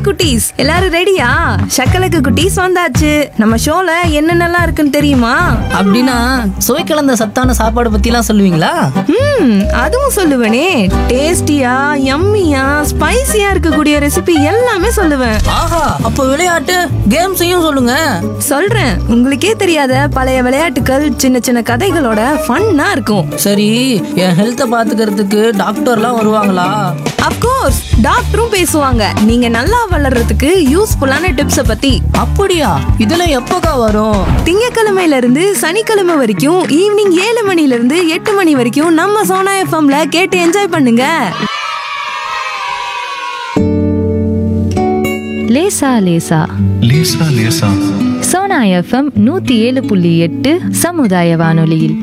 குட்டீஸ் எல்லாரும் ரெடியா சக்கலக்கு குட்டீஸ் வந்தாச்சு நம்ம ஷோல என்னென்னலாம் இருக்குன்னு தெரியுமா அப்படின்னா சுவை கலந்த சத்தான சாப்பாடு பத்திலாம் சொல்லுவீங்களா ம் அதுவும் சொல்லுவேனே டேஸ்டியா யம்மியா ஸ்பைசியா இருக்கக்கூடிய ரெசிபி எல்லாமே சொல்லுவேன் ஆஹா அப்போ விளையாட்டு கேம்ஸையும் சொல்லுங்க சொல்றேன் உங்களுக்கே தெரியாத பழைய விளையாட்டுகள் சின்ன சின்ன கதைகளோட ஃபன்னா இருக்கும் சரி என் ஹெல்த்தை பாத்துக்கிறதுக்கு டாக்டர்லாம் வருவாங்களா அப்கோர்ஸ் டாக்டரும் பேசுவாங்க நீங்க நல்லா வளர்றதுக்கு யூஸ்ஃபுல்லான டிப்ஸ பத்தி அப்படியா இதெல்லாம் எப்போக்கா வரும் திங்கக்கிழமையில இருந்து சனிக்கிழமை வரைக்கும் ஈவினிங் ஏழு மணில இருந்து எட்டு மணி வரைக்கும் நம்ம சோனா எஃப்எம்ல கேட்டு என்ஜாய் பண்ணுங்க லேசா லேசா லேசா லேசா சோனா எஃப்எம் நூத்தி ஏழு புள்ளி எட்டு சமுதாய வானொலியில்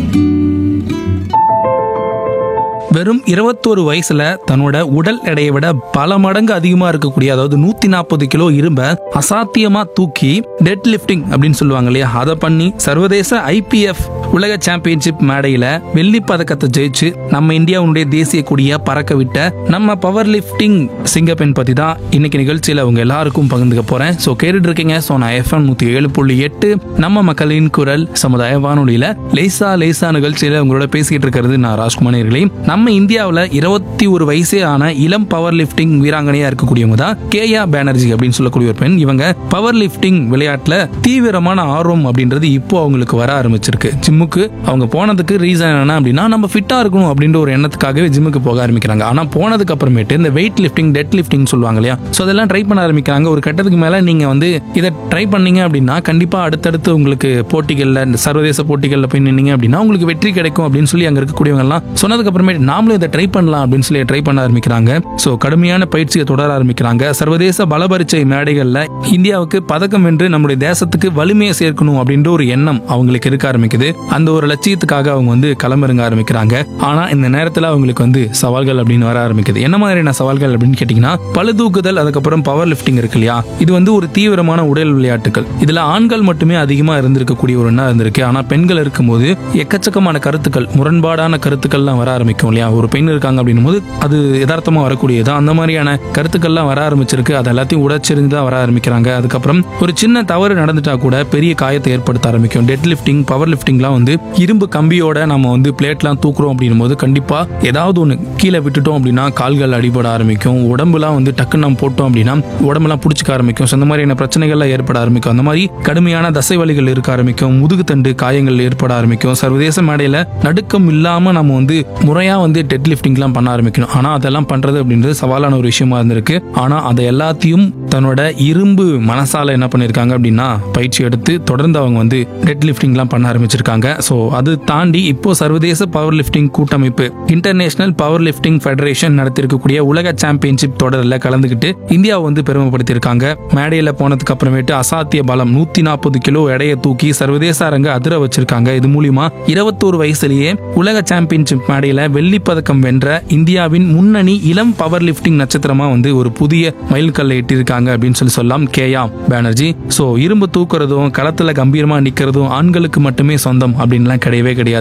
வெறும் இருபத்தோரு வயசுல தன்னோட உடல் எடையை விட பல மடங்கு அதிகமா இருக்கக்கூடிய அதாவது நூத்தி நாற்பது கிலோ இரும்ப அசாத்தியமா தூக்கி டெட் லிஃப்டிங் அப்படின்னு சொல்லுவாங்க இல்லையா அதை பண்ணி சர்வதேச ஐபிஎஃப் உலக சாம்பியன்ஷிப் மேடையில வெள்ளி பதக்கத்தை ஜெயிச்சு நம்ம இந்தியாவுடைய தேசிய கொடியை பறக்க விட்ட நம்ம பவர் லிஃப்டிங் சிங்கப்பெண் பத்தி தான் இன்னைக்கு நிகழ்ச்சியில அவங்க எல்லாருக்கும் பகிர்ந்துக்க போறேன் ஸோ கேட்டுட்டு இருக்கீங்க ஸோ நான் எஃப்எம் நூத்தி ஏழு புள்ளி எட்டு நம்ம மக்களின் குரல் சமுதாய வானொலியில லேசா லேசா நிகழ்ச்சியில உங்களோட பேசிக்கிட்டு இருக்கிறது நான் ராஜ்குமார் நேயர்களே. நம்ம இந்தியாவில் இருபத்தி ஒரு வயசே ஆன இளம் பவர் லிஃப்டிங் வீராங்கனையா இருக்கக்கூடியவங்க தான் கேயா பானர்ஜி அப்படின்னு சொல்லக்கூடிய ஒரு பெண் இவங்க பவர் லிஃப்டிங் விளையாட்டுல தீவிரமான ஆர்வம் அப்படின்றது இப்போ அவங்களுக்கு வர ஆரம்பிச்சிருக்கு ஜிம்முக்கு அவங்க போனதுக்கு ரீசன் என்ன அப்படின்னா நம்ம ஃபிட்டா இருக்கணும் அப்படின்ற ஒரு எண்ணத்துக்காகவே ஜிம்முக்கு போக ஆரம்பிக்கிறாங்க ஆனா போனதுக்கு அப்புறமேட்டு இந்த வெயிட் லிஃப்டிங் டெட் லிஃப்டிங் சொல்லுவாங்க இல்லையா ஸோ அதெல்லாம் ட்ரை பண்ண ஆரம்பிக்கிறாங்க ஒரு கட்டத்துக்கு மேல நீங்க வந்து இதை ட்ரை பண்ணீங்க அப்படின்னா கண்டிப்பா அடுத்தடுத்து உங்களுக்கு போட்டிகள்ல இந்த சர்வதேச போட்டிகள்ல போய் நின்னீங்க அப்படின்னா உங்களுக்கு வெற்றி கிடைக்கும் அப்படின்னு சொல்லி அங்க இருக்கக்கூடியவங்க எல்லாம் சொன்னதுக்கு அப்புறமேட்டு நாமளும் இதை ட்ரை பண்ணலாம் அப்படின்னு சொல்லி ட்ரை பண்ண ஆரம்பிக்கிறாங்க ஸோ கடுமையான பயிற்சியை தொடர ஆரம்பிக்கிறாங்க சர்வதேச பலபரிச்சை மேடைகள்ல இந்தியாவுக்கு பதக்கம் வென்று நம்முடைய தேசத்துக்கு வலிமையை சேர்க்கணும் அப்படின்ற ஒரு எண்ணம் அவங்களுக்கு இருக்க ஆரம்பிக்குது அந்த ஒரு லட்சியத்துக்காக அவங்க வந்து களமிறங்க ஆரம்பிக்கிறாங்க ஆனா இந்த நேரத்துல அவங்களுக்கு வந்து சவால்கள் அப்படின்னு வர ஆரம்பிக்குது என்ன மாதிரியான சவால்கள் அப்படின்னு கேட்டீங்கன்னா பளு தூக்குதல் அதுக்கப்புறம் பவர் லிஃப்டிங் இருக்கு இல்லையா இது வந்து ஒரு தீவிரமான உடல் விளையாட்டுகள் இதுல ஆண்கள் மட்டுமே அதிகமா இருந்திருக்கக்கூடிய ஒரு எண்ணம் இருந்திருக்கு ஆனா பெண்கள் இருக்கும்போது எக்கச்சக்கமான கருத்துக்கள் முரண்பாடான கருத்துக்கள்லாம் வர ஆரம்பிக்கும் இல்லையா ஒரு பெண் இருக்காங்க அப்படின்னும் போது அது யதார்த்தமா வரக்கூடியது அந்த மாதிரியான கருத்துக்கள்லாம் வர ஆரம்பிச்சிருக்கு அது எல்லாத்தையும் உடச்சிருந்து தான் வர ஆரம்பிக்கிறாங்க அதுக்கப்புறம் ஒரு சின்ன தவறு நடந்துட்டா கூட பெரிய காயத்தை ஏற்படுத்த ஆரம்பிக்கும் டெட் லிஃப்டிங் பவர் லிஃப்டிங்லாம் வந்து இரும்பு கம்பியோட நம்ம வந்து பிளேட்லாம் தூக்குறோம் அப்படின்னும் போது கண்டிப்பா ஏதாவது ஒன்று கீழே விட்டுட்டோம் அப்படின்னா கால்கள் அடிபட ஆரம்பிக்கும் உடம்புலாம் வந்து டக்குன்னு நம்ம போட்டோம் அப்படின்னா உடம்பெல்லாம் பிடிச்சிக்க ஆரம்பிக்கும் ஸோ இந்த மாதிரியான பிரச்சனைகள்லாம் ஏற்பட ஆரம்பிக்கும் அந்த மாதிரி கடுமையான தசை வலிகள் இருக்க ஆரம்பிக்கும் முதுகுத்தண்டு காயங்கள் ஏற்பட ஆரம்பிக்கும் சர்வதேச மேடையில நடுக்கம் இல்லாம நம்ம வந்து முறையா வந்து டெட் லிஃப்டிங்லாம் பண்ண ஆரம்பிக்கணும் ஆனா அதெல்லாம் பண்றது அப்படின்றது சவாலான ஒரு விஷயமா இருந்திருக்கு ஆனா அதை எல்லாத்தையும் தன்னோட இரும்பு மனசால என்ன பண்ணிருக்காங்க அப்படின்னா பயிற்சி எடுத்து தொடர்ந்து அவங்க வந்து டெட் லிஃப்டிங்லாம் பண்ண ஆரம்பிச்சிருக்காங்க ஸோ அது தாண்டி இப்போ சர்வதேச பவர் லிஃப்டிங் கூட்டமைப்பு இன்டர்நேஷனல் பவர் லிஃப்டிங் ஃபெடரேஷன் நடத்திருக்கக்கூடிய உலக சாம்பியன்ஷிப் தொடரில் கலந்துக்கிட்டு இந்தியாவை வந்து பெருமைப்படுத்தியிருக்காங்க மேடையில போனதுக்கு அப்புறமேட்டு அசாத்திய பலம் நூத்தி நாற்பது கிலோ எடையை தூக்கி சர்வதேச அரங்க அதிர வச்சிருக்காங்க இது மூலியமா இருபத்தோரு வயசுலயே உலக சாம்பியன்ஷிப் மேடையில வெள்ளி பதக்கம் வென்ற இந்தியாவின் முன்னணி இளம் பவர் லிஃப்டிங் நட்சத்திரமா வந்து ஒரு புதிய மைல்கல்லை எட்டியிருக்காங்க அப்படின்னு சொல்லி சொல்லலாம் கேயா பானர்ஜி சோ இரும்பு தூக்குறதும் களத்துல கம்பீரமா நிக்கிறதும் ஆண்களுக்கு மட்டுமே சொந்தம் அப்படின்லாம் கிடையவே கிடையாது